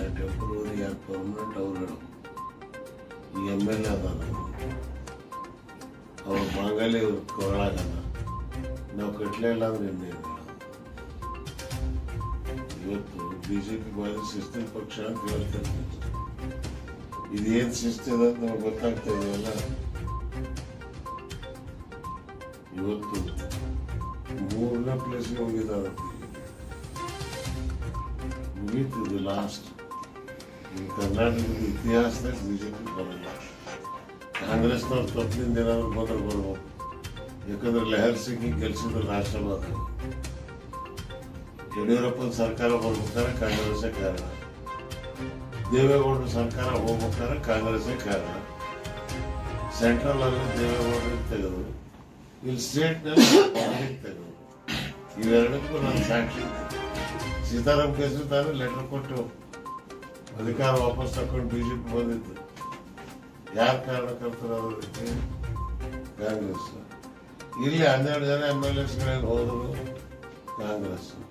temporary ಯಾರು permanent ಅವ್ರು ಈ ಎಮ್ ಎಲ್ ಎ ಅದಾನ ಅವ್ರ ಮಾಂಗಲ್ಯ ಇವ್ರ ಕೊರಳಾಗಲ್ಲ ನಾವು ಕಟ್ಲೇ ಇಲ್ಲ ಅಂದ್ರೆ ಇನ್ನೇನು ಇವತ್ತು ಬಿಜೆಪಿ ಭಾರಿ ಶಿಸ್ತಿನ ಪಕ್ಷ ಅಂತ ಹೇಳ್ತಿರ್ತೀವಿ ಇದೇನ್ ಶಿಸ್ತಿದೆ ಅಂತ ನಮ್ಗೆ ಗೊತ್ತಾಗ್ತಾ ಇದೆಯಲ್ಲ ಇವತ್ತು ಮೂರನೇ ಪ್ಲೇಸ್ಗೆ ಹೋಗಿದ್ದಾರೆ ಮುಗೀತು ಇದು ಲಾಸ್ಟ್ ಕರ್ನಾಟಕದ ಇತಿಹಾಸದಲ್ಲಿ ಬಿಜೆಪಿ ಬರಲ್ಲ ಕಾಂಗ್ರೆಸ್ನವ್ರು ತಪ್ಪಿನಿಂದ ಏನಾದ್ರು ಬಂದ್ರೆ ಬರ್ಬೇಕು ಯಾಕಂದ್ರೆ ಲೆಹರ್ ಸಿಂಗ್ ಗೆಲ್ಸಿದ್ರು ರಾಷ್ಟ್ರವಾದ ಯಡಿಯೂರಪ್ಪನ ಸರ್ಕಾರ ಬರ್ಬೇಕಾದ್ರೆ ಕಾಂಗ್ರೆಸ್ಸೇ ಕಾರಣ ದೇವೇಗೌಡರ ಸರ್ಕಾರ ಹೋಗ್ಬೇಕಾದ್ರೆ ಕಾಂಗ್ರೆಸ್ಸೇ ಕಾರಣ ಸೆಂಟ್ರಲ್ ಅಲ್ಲಿ ದೇವೇಗೌಡರಿಗೆ ತೆಗೆದು ಇಲ್ಲಿ ಸ್ಟೇಟ್ ನಲ್ಲಿ ಕಾಂಗ್ರೆಸ್ ತೆಗೆದು ಇವೆರಡಕ್ಕೂ ನಾನು ಸಾಕ್ಷಿ ಸೀತಾರಾಮ್ ಕೇಸರಿ ತಾನು ಲೆಟರ್ ಕೊಟ್ಟು ಅಧಿಕಾರ ವಾಪಸ್ ತಕೊಂಡು ಬಿಜೆಪಿ ಬಂದಿತ್ತು ಯಾರು ಕಾರಣಕರ್ತರು ಅದಕ್ಕೆ ಕಾಂಗ್ರೆಸ್ ಇಲ್ಲಿ ಹನ್ನೆರಡು ಜನ ಎಮ್ ಎಲ್ ಎಸ್ಗಳೇನು ಹೋದರು ಕಾಂಗ್ರೆಸ್